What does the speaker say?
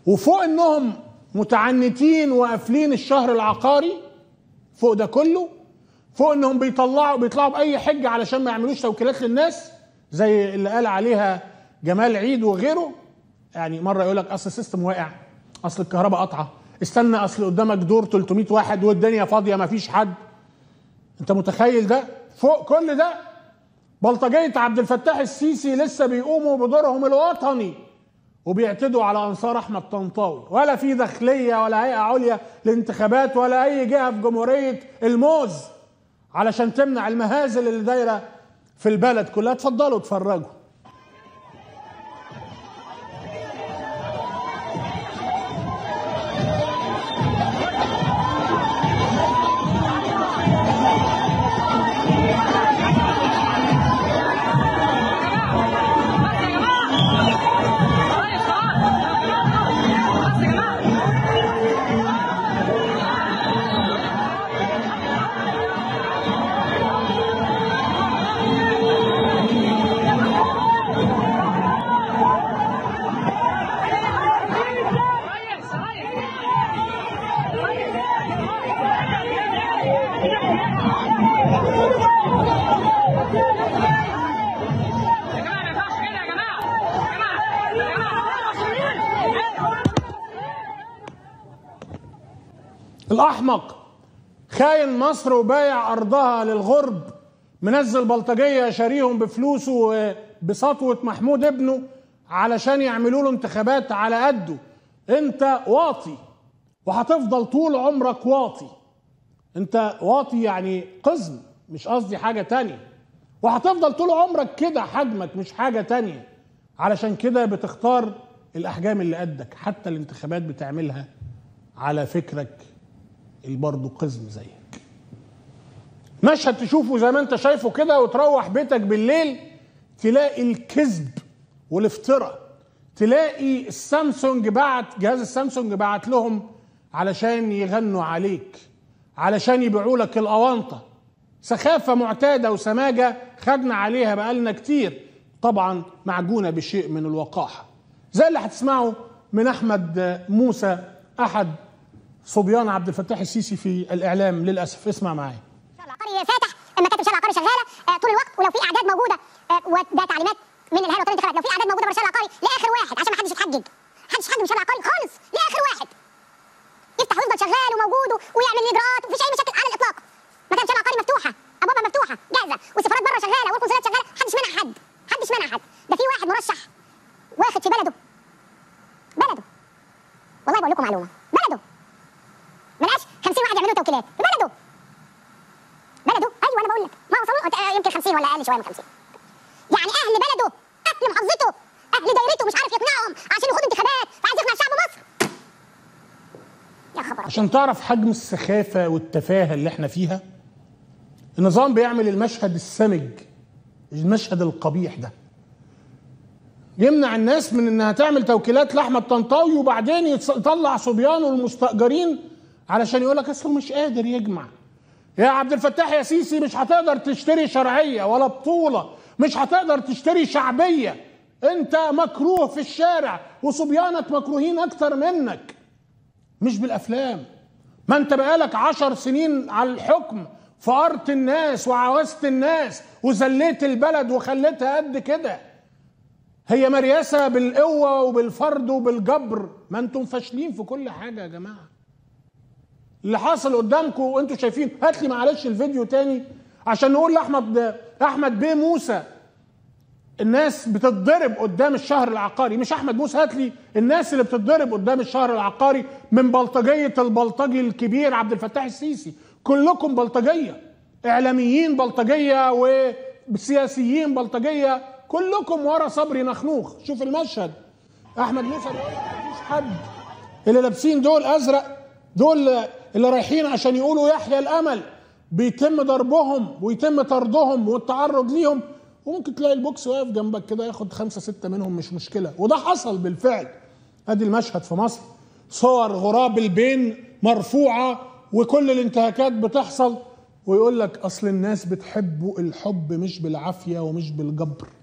وفوق انهم متعنتين وقافلين الشهر العقاري فوق ده كله فوق انهم بيطلعوا بيطلعوا باي حجه علشان ما يعملوش توكيلات للناس زي اللي قال عليها جمال عيد وغيره يعني مره يقول لك اصل السيستم واقع اصل الكهرباء قطعه استنى اصل قدامك دور 300 واحد والدنيا فاضيه ما فيش حد انت متخيل ده فوق كل ده بلطجيه عبد الفتاح السيسي لسه بيقوموا بدورهم الوطني وبيعتدوا على انصار احمد طنطاوي ولا في داخليه ولا هيئه عليا للانتخابات ولا اي جهه في جمهوريه الموز علشان تمنع المهازل اللي دايره في البلد كلها اتفضلوا اتفرجوا الاحمق خاين مصر وبايع ارضها للغرب منزل بلطجيه شاريهم بفلوسه بسطوه محمود ابنه علشان يعملوا له انتخابات على قده انت واطي وهتفضل طول عمرك واطي انت واطي يعني قزم مش قصدي حاجه تانية وهتفضل طول عمرك كده حجمك مش حاجه تانية علشان كده بتختار الاحجام اللي قدك حتى الانتخابات بتعملها على فكرك برضه قزم زيك مشهد تشوفه زي ما انت شايفه كده وتروح بيتك بالليل تلاقي الكذب والافتراء تلاقي السامسونج بعت جهاز السامسونج بعت لهم علشان يغنوا عليك علشان يبيعوا لك الاونطه سخافه معتاده وسماجه خدنا عليها بقالنا كتير طبعا معجونه بشيء من الوقاحه زي اللي هتسمعه من احمد موسى احد صبيان عبد الفتاح السيسي في الاعلام للاسف اسمع معايا العقاري فاتح مكاتب الشارع العقاري شغاله آه، طول الوقت ولو في اعداد موجوده آه، وده تعليمات من الهيئه الوطنيه للانتخابات لو في اعداد موجوده بره الشارع العقاري لاخر واحد عشان ما حدش يتحجج محدش يتحجج من الشارع العقاري خالص لاخر واحد يفتح ويفضل شغال وموجود ويعمل الاجراءات ومفيش اي مشاكل على الاطلاق مكاتب الشارع العقاري مفتوحه ابوابها مفتوحه جاهزه والسفارات بره شغاله والقنصليات شغاله محدش منع حد محدش منع حد ده في واحد مرشح واخد في بلده بلده والله بقول لكم معلومه بلده ملقاش 50 واحد يعملوا توكيلات في بلده بلده ايوه انا بقول لك ما وصلوا يمكن 50 ولا اقل شويه من 50 يعني اهل بلده اهل محافظته اهل دايرته مش عارف يقنعهم عشان يخوضوا انتخابات فعايز يقنع شعب مصر يا خبر عشان تعرف حجم السخافه والتفاهه اللي احنا فيها النظام بيعمل المشهد السمج المشهد القبيح ده يمنع الناس من انها تعمل توكيلات لاحمد طنطاوي وبعدين يطلع صبيانه المستاجرين علشان يقول لك اصله مش قادر يجمع يا عبد الفتاح يا سيسي مش هتقدر تشتري شرعيه ولا بطوله مش هتقدر تشتري شعبيه انت مكروه في الشارع وصبيانك مكروهين اكتر منك مش بالافلام ما انت بقالك عشر سنين على الحكم فقرت الناس وعوزت الناس وذليت البلد وخليتها قد كده هي مرياسة بالقوة وبالفرد وبالجبر ما انتم فاشلين في كل حاجة يا جماعة اللي حاصل قدامكم وانتم شايفين هات لي معلش الفيديو تاني عشان نقول لاحمد احمد بيه موسى الناس بتتضرب قدام الشهر العقاري مش احمد موسى هات لي الناس اللي بتتضرب قدام الشهر العقاري من بلطجيه البلطجي الكبير عبد الفتاح السيسي كلكم بلطجيه اعلاميين بلطجيه وسياسيين بلطجيه كلكم ورا صبري نخنوخ شوف المشهد احمد موسى بيقول لك مفيش حد اللي لابسين دول ازرق دول اللي رايحين عشان يقولوا يحيى الامل بيتم ضربهم ويتم طردهم والتعرض ليهم وممكن تلاقي البوكس واقف جنبك كده ياخد خمسة ستة منهم مش مشكلة وده حصل بالفعل ادي المشهد في مصر صور غراب البين مرفوعة وكل الانتهاكات بتحصل ويقول لك اصل الناس بتحبوا الحب مش بالعافية ومش بالجبر